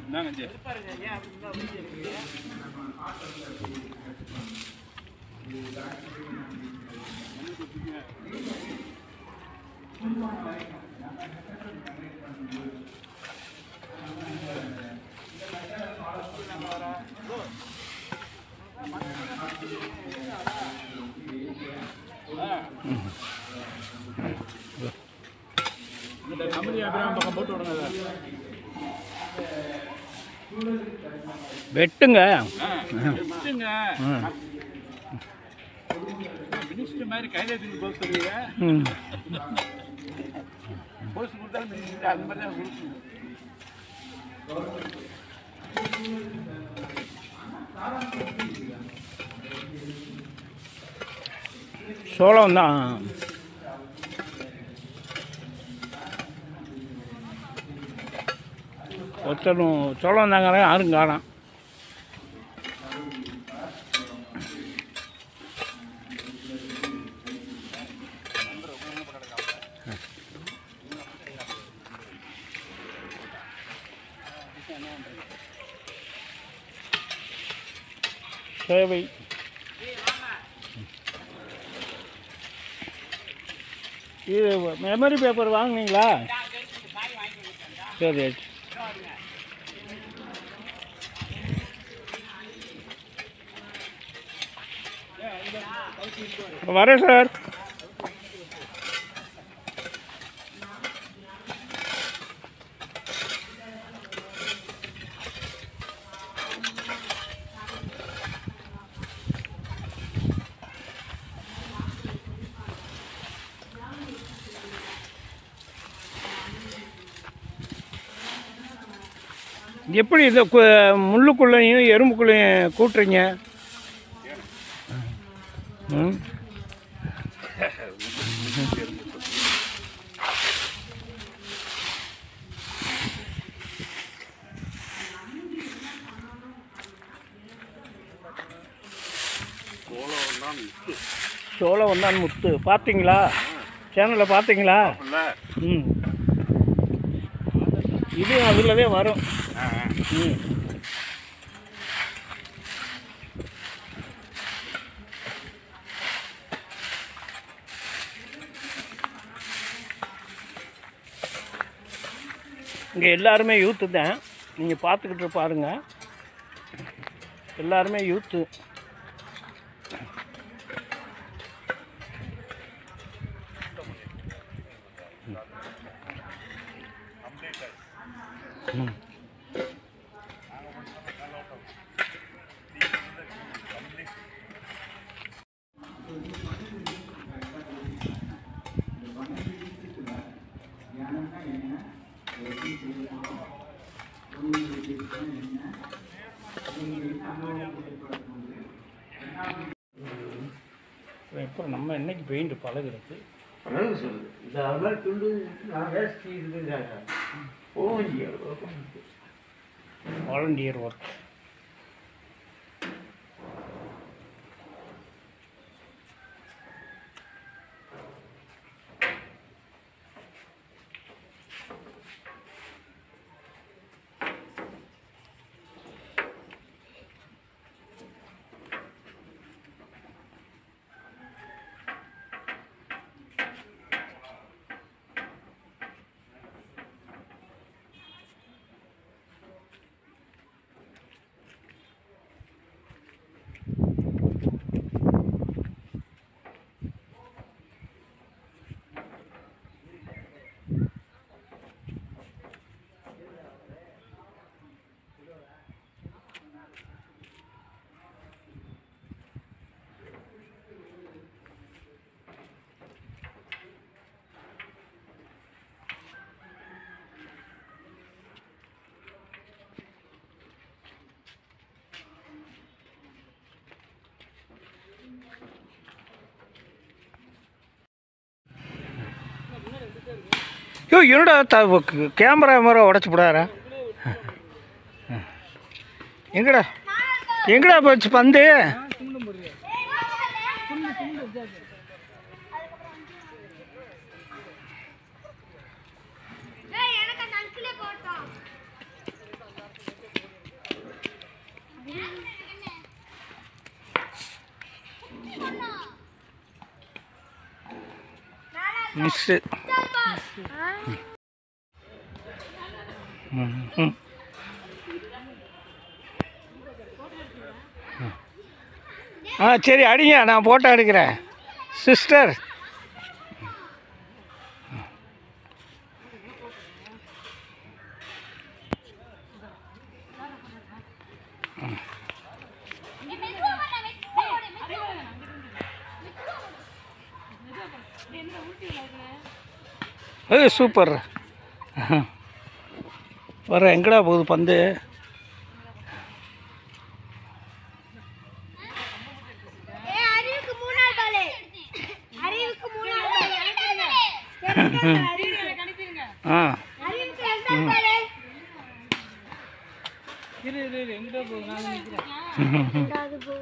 இந்தாங்க ஜி. இந்த கம்பெனி அபிராம பக்கம் போட்டு விடுங்க அதை. வெட்டுங்க ஆ, விட்டுங்க. மினிஸ்டர் மாதிரி கையில எடுத்துட்டு போக சொல்லுவீங்க ம் போஸ்ட் கொடுத்தாலும் மினிஸ்டர் அந்த மாதிரி தான் கொடுக்கணும் சோளம் தான் ஒருத்தரும் சோளம் தாங்க யாரும் காணோம் சேவை இது மெமரி பேப்பர் வாங்குனீங்களா சரி ஆச்சு வரேன் சார் எப்படி இதை கு- முள்ளுக்குள்ளேயும் எறும்புக்குள்ளேயும் கூட்டுறீங்க ம் சோளம் வந்தான் முத்து பார்த்தீங்களா சேனலில் பார்த்தீங்களா இல்ல ம் இது அதில் வரும் ம் இங்கே எல்லாருமே யூத்து தான் நீங்கள் பார்த்துக்கிட்டு பாருங்க எல்லாருமே யூத்து இப்போ நம்ம என்னைக்கு பெயிண்ட் பழகுறது இந்த மாதிரி துண்டு நான் வேஸ்ட் இருக்குங்கிறாங்க போங்க வாலண்டியர் ஒர்க் ஐயோ என்னடா த கேமரா மேலே உடச்சி போடாரா எங்கடா எங்கடா போச்சு பந்து ஏய் எனக்கு அந்த அங்கிளே போட்டோம் மிஸ்ஸு ம் ஆ சரி அடிங்க நான் போட்டோ எடுக்கிறேன் சிஸ்டர் ஏய் சூப்பர் வர எங்கடா போகுது பந்து ஏய், அறிவுக்கு மூணாவது பாலு. அறிவுக்கு மூணாவது பாலு. எனக்கு அறிவுக்கு. ஆ அறிவுக்கு ரெண்டாவது பாலு. ரெண்டாவது போ.